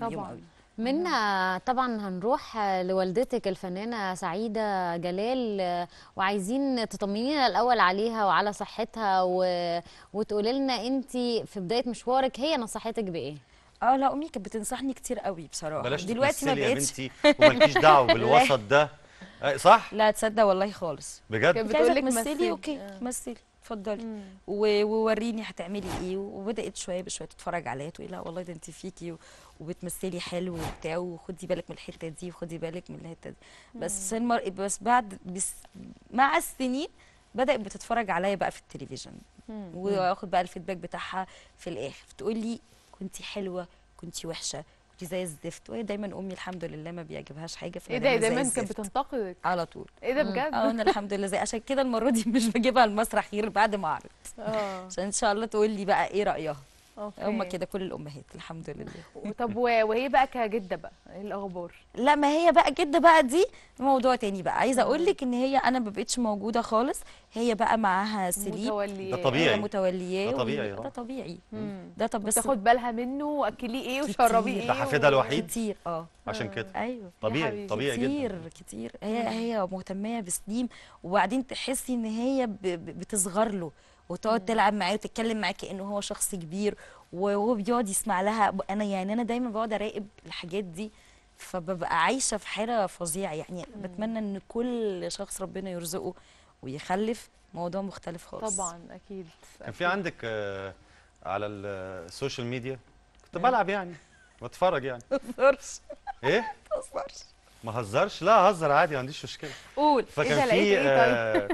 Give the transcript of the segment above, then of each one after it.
بيهم طبعاً. قوي منا طبعا هنروح لوالدتك الفنانة سعيدة جلال وعايزين تطمنينا الأول عليها وعلى صحتها و... وتقولي لنا انت في بداية مشوارك هي نصحتك بإيه؟ اه لا امي كانت بتنصحني كتير قوي بصراحه بلاش دلوقتي ما تمثلي يا بقتش بنتي ومالكيش دعوه بالوسط ده أي صح لا تصدق والله خالص بجد كانت انت عايزه بتقولك تمثلي مثلي. اوكي آه. مثلي اتفضلي مم. و- ووريني هتعملي ايه وبدات شويه بشويه تتفرج عليا تقولي لا والله ده انت فيكي و- وبتمثلي حلو وبتاع وخدي بالك من الحته دي وخدي بالك من الحته دي بس المر... بس بعد بس مع السنين بدات بتتفرج عليا بقى في التلفزيون مم. واخد بقى الفيدباك بتاعها في الاخر تقول لي كنت حلوه كنت وحشه كنت زي الزفت وهي دايما امي الحمد لله ما بيعجبهاش حاجه فأنا ايه ده زي دايما كانت الزفت. بتنتقدك على طول ايه ده مم. بجد اه انا الحمد لله زي عشان كده المره دي مش بجيبها المسرح غير بعد ما اعرض اه عشان ان شاء الله تقول لي بقى ايه رايها اوكي هم كده كل الامهات الحمد لله طب و- وهي بقى كجده بقى ايه الاخبار لا ما هي بقى جده بقى دي موضوع تاني بقى عايزه اقول لك ان هي انا ما بقتش موجوده خالص هي بقى معاها سليم متولي ده طبيعي. هي متولياه ده طبيعي، و- آه. ده طبيعي مم. ده طب بس تاخد بالها منه واكليه ايه وشربيه ايه كتير. ده حفيدها و- الوحيد. كتير اه عشان كده ايوه طبيعي حبيبي. طبيعي كتير جدا كتير هي هي مهتميه بسليم وبعدين تحسي ان هي ب- ب- بتصغر له وتقعد تلعب معاه وتتكلم معاه كانه هو شخص كبير وهو بيقعد يسمع لها انا يعني انا دايما بقعد اراقب الحاجات دي فببقى عايشه في حاله فظيعه يعني بتمنى ان كل شخص ربنا يرزقه ويخلف موضوع مختلف خالص طبعا اكيد كان في عندك آه، على السوشيال ميديا كنت بلعب يعني بتفرج يعني ما تهزرش ايه ما تهزرش ما هزرش لا هزر عادي ما عنديش مشكله قول إيه فكان ده، لقيت في إيه آه،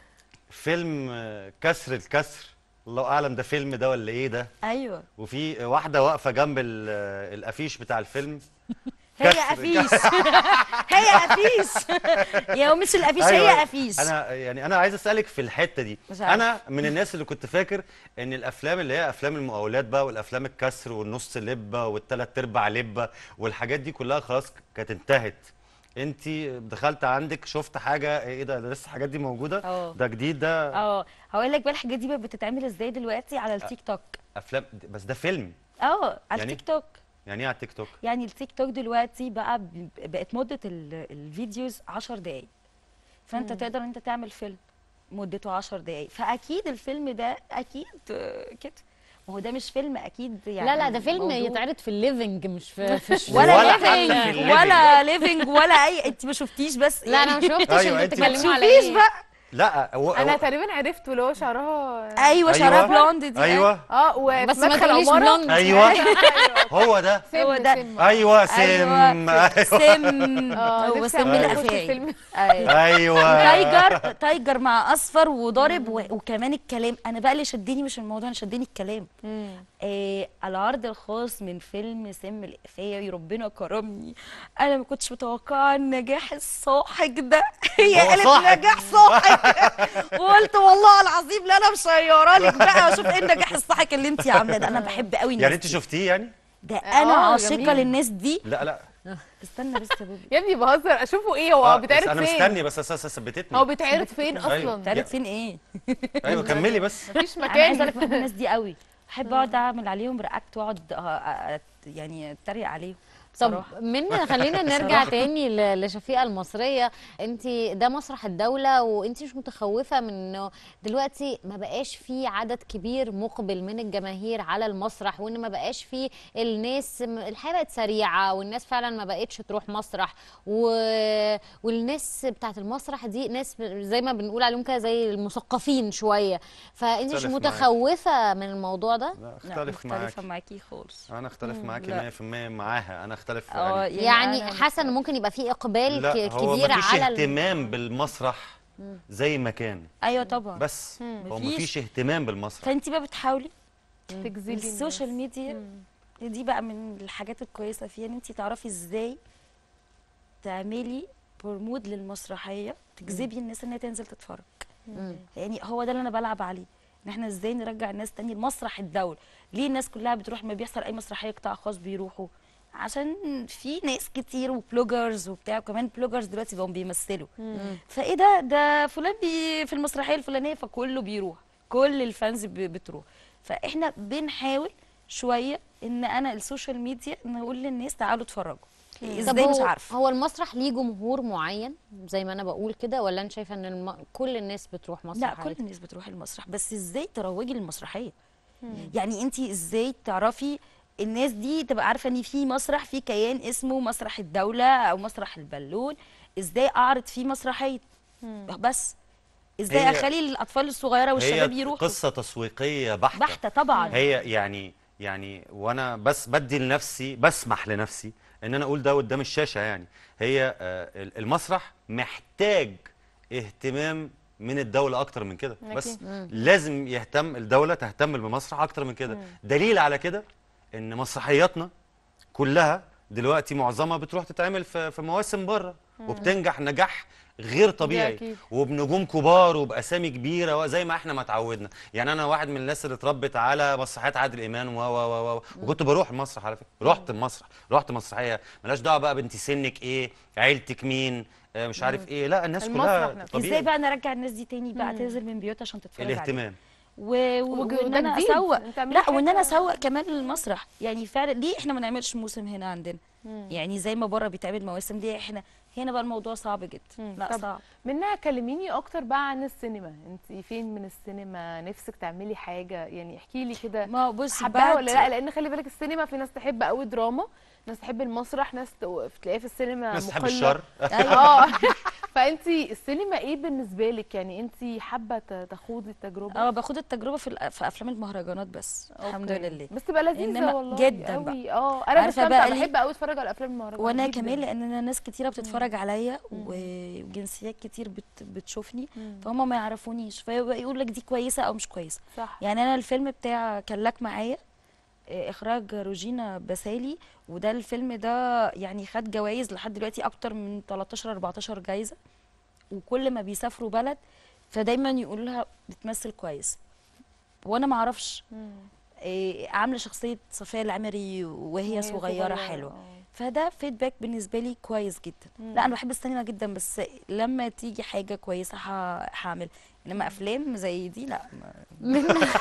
فيلم آه، كسر الكسر الله اعلم ده فيلم ده ولا ايه ده ايوه وفي واحده واقفه جنب ال- آه، الافيش بتاع الفيلم هي كسر- افيش هي افيش يا مش الافيش أيوة، هي افيش انا يعني انا عايز اسالك في الحته دي مش عارف. انا من الناس اللي كنت فاكر ان الافلام اللي هي افلام المقاولات بقى والافلام الكسر والنص لبه والثلاث ارباع لبه والحاجات دي كلها خلاص كانت انتهت انت دخلت عندك شفت حاجه ايه ده ده لسه الحاجات دي موجوده اه. ده جديد ده اه هقول لك بقى الحاجات دي بقت بتتعمل ازاي دلوقتي على التيك توك افلام بس ده فيلم اه على يعني؟ التيك توك يعني ايه على التيك توك يعني التيك توك دلوقتي بقى ب- بقت مده ال- الفيديوز 10 دقائق فانت مم. تقدر انت تعمل فيلم مدته 10 دقائق فاكيد الفيلم ده اكيد آه، كده ما هو ده مش فيلم اكيد يعني لا لا ده فيلم موضوع. يتعرض في الليفنج مش في في الش- ولا ولا حتى ليفنج في الليفنج. ولا ليفنج ولا اي انت ما شفتيش بس لا انا ما شفتش أيوة، انتوا أنت بتتكلموا على شوفيش ايه بقى لا هو انا هو- تقريبا عرفته اللي هو شعرها ايوه شعرها أيوة. بلوند دي ايوه اه وفي بس ما مدخل تقوليش عمارة. بلوند ايوه هو ده سم هو ده. سم. ايوه سم ايوه ايوه سم اه هو نفسي سم أعمل الافاعي فيلم. ايوه ايوه تايجر تايجر مع اصفر وضارب و- وكمان الكلام انا بقى اللي شدني مش الموضوع انا شدني الكلام مم. آه العرض الخاص من فيلم سم الافاعي ربنا كرمني انا ما كنتش متوقعه النجاح الساحق ده هي هو قالت ساحق. نجاح ساحق وقلت والله العظيم لا انا مشيره لك بقى اشوف ايه النجاح الساحق اللي انت عاملاه ده انا بحب قوي الناس يعني انت دي. شفتيه يعني ده انا آه، عاشقه جميل. للناس دي لا لا استنى بس يا بوبي يا ابني بهزر اشوفه ايه هو آه، بس بيتعرض انا فين مستني بس اساسا ثبتتني هو بيتعرض فين أيوة. اصلا تعرف فين ايه ايوه كملي بس مفيش انا عايزه مكان اقول لك بحب الناس دي قوي بحب اقعد اعمل عليهم رياكت واقعد أ- أ- أ- يعني اتريق عليهم طب بصراحه منا خلينا نرجع تاني ل- لشفيقة المصرية انت ده مسرح الدولة وانت مش متخوفة من انه دلوقتي ما بقاش في عدد كبير مقبل من الجماهير على المسرح وان ما بقاش في الناس م- الحياة بقت سريعة والناس فعلا ما بقتش تروح مسرح و... والناس بتاعت المسرح دي ناس زي ما بنقول عليهم كده زي المثقفين شوية فانت مش أختلف معاك. متخوفة من الموضوع ده لا لا اختلف معاك مختلفه معاكي خالص انا اختلف معاكي لا. 100% معاها انا اختلف اه يعني يعني أنا حاسة ان ممكن يبقى في اقبال لا ك- هو كبير مفيش على ال- اهتمام بالمسرح زي ما كان ايوه طبعا بس هو مفيش. مفيش اهتمام بالمسرح فانت بقى بتحاولي تجذبي الناس. السوشيال ميديا دي بقى من الحاجات الكويسه فيها ان انت تعرفي ازاي تعملي برمود للمسرحيه تجذبي الناس انها تنزل تتفرج مم. يعني هو ده اللي انا بلعب عليه ان احنا ازاي نرجع الناس تاني لمسرح الدولة ليه الناس كلها بتروح ما بيحصل اي مسرحيه قطاع خاص بيروحوا عشان في ناس كتير وبلوجرز وبتاع وكمان بلوجرز دلوقتي بقوا بيمثلوا فايه ده ده فلان بي في المسرحيه الفلانيه فكله بيروح كل الفانز ب- بتروح فاحنا بنحاول شويه ان انا السوشيال ميديا نقول للناس تعالوا اتفرجوا طب ازاي مش هو- عارفه هو المسرح ليه جمهور معين زي ما انا بقول كده ولا انت شايفه ان الم... كل الناس بتروح مسرح لا كل عادي؟ الناس بتروح المسرح بس ازاي تروجي للمسرحيه يعني انت ازاي تعرفي الناس دي تبقى عارفه ان في مسرح في كيان اسمه مسرح الدوله او مسرح البالون ازاي اعرض فيه مسرحيه بس ازاي هي- اخلي الاطفال الصغيره والشباب هي يروحوا قصه تسويقيه بحته بحته طبعا هي يعني يعني وانا بس بدي لنفسي بسمح لنفسي ان انا اقول ده قدام الشاشه يعني هي آه، المسرح محتاج اهتمام من الدوله اكتر من كده بس أكيد. لازم يهتم الدوله تهتم بالمسرح اكتر من كده دليل على كده ان مسرحياتنا كلها دلوقتي معظمها بتروح تتعمل في في مواسم بره وبتنجح نجاح غير طبيعي أكيد. وبنجوم كبار وباسامي كبيره زي ما احنا ما اتعودنا يعني انا واحد من الناس اللي اتربت على مسرحيات عادل امام و و و و وكنت بروح المسرح على فكره رحت المسرح رحت مسرحيه ملهاش دعوه بقى بنت سنك ايه عيلتك مين آه مش عارف ايه لا الناس المسرح كلها نفسه. ازاي بقى نرجع الناس دي تاني بقى تنزل من بيوتها عشان تتفرج عليها الاهتمام و... و... وج- وان ده انا جديد. اسوق انت تعملي لا وان انا حاجة- اسوق كمان للمسرح يعني فعلا ليه احنا ما نعملش موسم هنا عندنا يعني زي ما بره بيتعمل مواسم دي احنا هنا بقى الموضوع صعب جدا مم. لا طب صعب منها كلميني اكتر بقى عن السينما انت فين من السينما نفسك تعملي حاجه يعني احكي لي كده ما هو بص حباها بعد ولا لا لان خلي بالك السينما في ناس تحب قوي دراما ناس تحب المسرح ناس ت- تلاقيها في السينما ناس تحب مقلة. الشر اه فانت السينما ايه بالنسبه لك يعني انت حابه ت- تخوضي التجربه اه باخد التجربه في, الأ- في افلام المهرجانات بس الحمد أوكي. لله بس تبقى لذيذه إنما والله جداً قوي اه انا عارفة بستمتع بقى ليه؟ بحب قوي اتفرج على افلام المهرجانات وانا جداً. كمان لان انا ناس كتيره بتتفرج عليا و- وجنسيات كتير بت بتشوفني فهم ما يعرفونيش فيبقى يقول لك دي كويسه او مش كويسه صح يعني انا الفيلم بتاع كان لك معايا آه، اخراج روجينا بسالي وده الفيلم ده يعني خد جوائز لحد دلوقتي اكتر من 13 14 جايزه وكل ما بيسافروا بلد فدايما يقولوا لها بتمثل كويس وانا ما اعرفش مم. آه، عامله شخصيه صفيه العمري وهي وهي صغيره حلوه آه. فده فيدباك بالنسبه لي كويس جدا لا انا بحب السينما جدا بس لما تيجي حاجه كويسه ه- هعمل انما افلام زي دي لا ما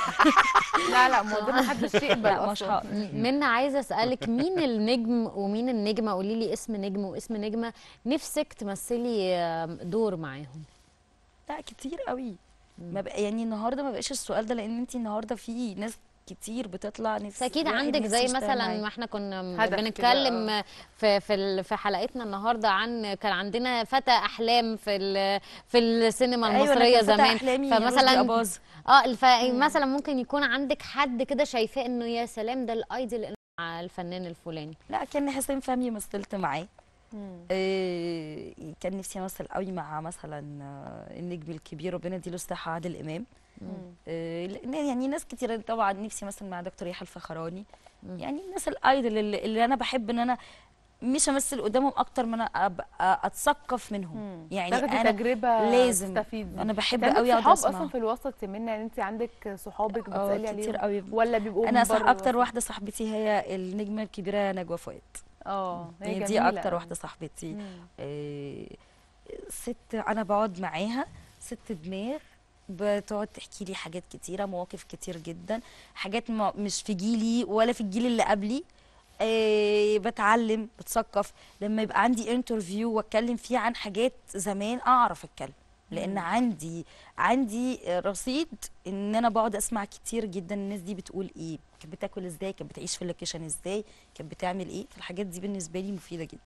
لا لا ما ده ما حدش يقبل لا مش أصلاً. هقدر منا عايزه اسالك مين النجم ومين النجمه قولي لي اسم نجم واسم نجمه نفسك تمثلي آم، دور معاهم لا كتير قوي ما بقى يعني النهارده ما بقاش السؤال ده لان انت النهارده في ناس كتير بتطلع نفس بس اكيد لا، عندك نفسي زي أشتغل مثلا معايا. ما احنا كنا هدف كده، بنتكلم آه. في في ال- في حلقتنا النهارده عن كان عندنا فتى احلام في ال- في السينما أيوة، أنا المصريه كان فتى زمان أحلامي رشدي فمثلا أباظة. اه فمثلا ممكن يكون عندك حد كده شايفاه انه يا سلام ده الايدل مع الفنان الفلاني لا كان حسين فهمي مثلت معاه مم. إيه كان نفسي امثل قوي مع مثلا آه، النجم الكبير ربنا يديله الصحه عادل امام إيه لأن يعني ناس كتير طبعا نفسي مثلا مع دكتور يحيى الفخراني يعني الناس الايدل اللي, اللي انا بحب ان انا مش امثل قدامهم اكتر ما انا ابقى اتثقف منهم مم. يعني تاخدي انا تجربه لازم تستفيدي انا بحب عندك قوي اقعد صحاب اسمع اصلا في الوسط يا منى يعني انت عندك صحابك اه بتسالي كتير عليهم قوي ولا بيبقوا انا من صح بره اكتر الوسط؟ واحده صاحبتي هي النجمه الكبيره نجوى فؤاد اه هي هي دي جميلة اكتر أوي. واحده صاحبتي مم. إيه، ست انا بقعد معاها ست دماغ بتقعد تحكي لي حاجات كتيره مواقف كتير جدا حاجات ما مش في جيلي ولا في الجيل اللي قبلي إيه بتعلم بتثقف لما يبقى عندي انترفيو واتكلم فيه عن حاجات زمان اعرف اتكلم لان عندي عندي رصيد ان انا بقعد اسمع كتير جدا الناس دي بتقول ايه كانت بتاكل ازاي كانت بتعيش في اللوكيشن ازاي كانت بتعمل ايه فالحاجات دي بالنسبه لي مفيده جدا